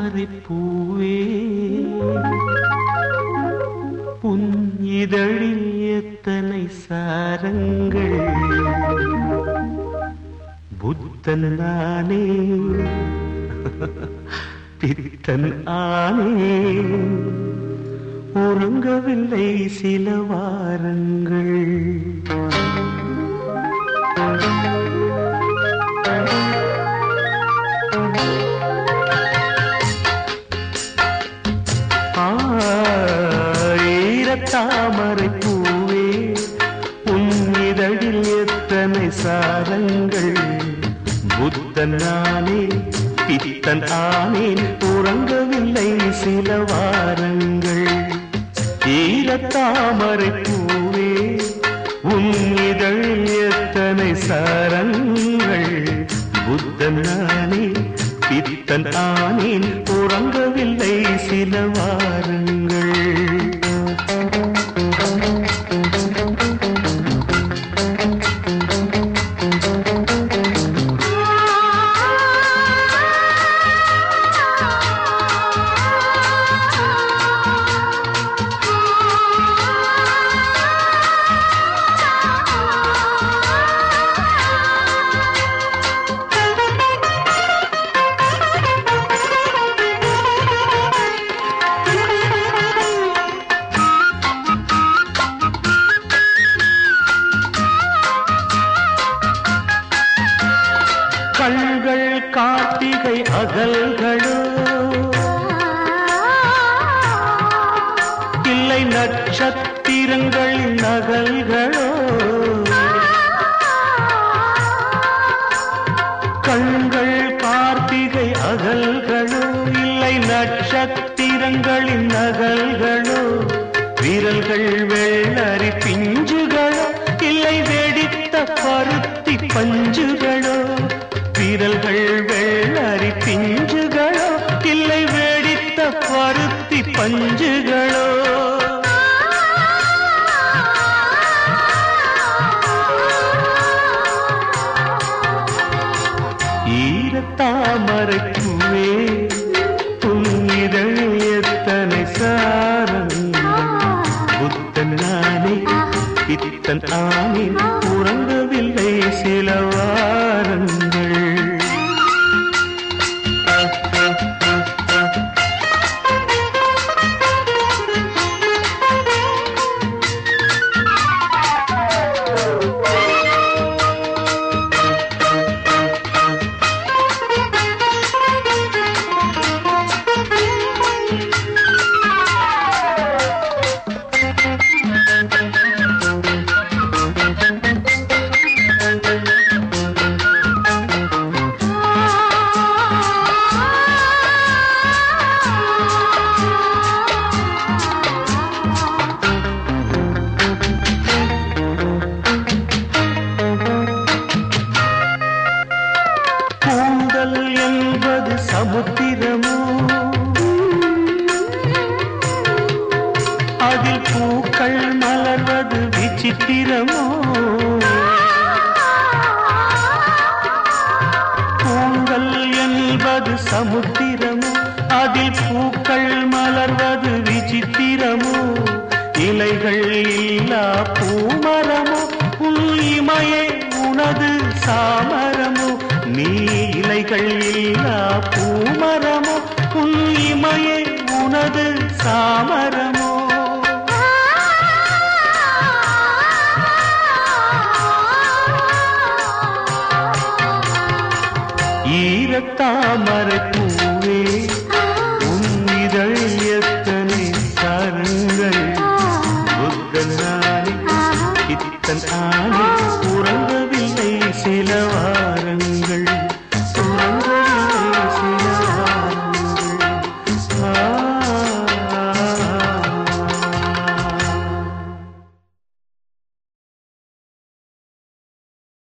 ஈரத்தாமரை பூவே உன் இதழில் எத்தனை சாரங்கள் புத்தன் நானே பித்தன் ஆனே உறங்கவில்லை சில வாரங்கள் ஈரத்தாமரை பூவே உன் இதழில் எத்தனை சாரங்கள் புத்தன் நானே பித்தன் ஆனேன் உறங்கவில்லை சில வாரங்கள் ஈரத்தாமரை பூவே உன் இதழில் எத்தனை சாரங்கள் புத்தன் நானே பித்தன் ஆனேன் உறங்கவில்லை சில வாரங்கள் கண்கள் கார்த்திகை அகல்களோ இல்லை நட்சத்திரங்கள் நகல்களோ கண்கள் கார்த்திகை அகல்களோ இல்லை நட்சத்திரங்களின் நகல்களோ விரல்கள் வெள்ளரி பிஞ்சுகளோ இல்லை வெடித்த பருத்தி பஞ்சுகளோ விரல்கள் வெள்ளரி பிஞ்சுகளோ இல்லை வெடித்த பருத்தி பஞ்சுகளோ ஈரத்தாமரை பூவே புன்னிதழ் எத்தனை சாரங்கள் புத்தன் நானே பித்தன் ஆனே உறங்கவில்லை சில வாரங்கள் கூந்தல் என்பது சமுத்திரமோ அதில் பூக்கள் மலர்வது விசித்திரமோ கூந்தல் என்பது சமுத்திரமோ அதில் பூக்கள் மலர்வது விசித்திரமோ இலைகள் இல்லா பூமரமோ உன் இமையே உனது சாமரமோ நீ இலைகள் இல்லா பூமரமோ உன் இமையே உனது சாமரமோ ஈரத்தாமரை பூ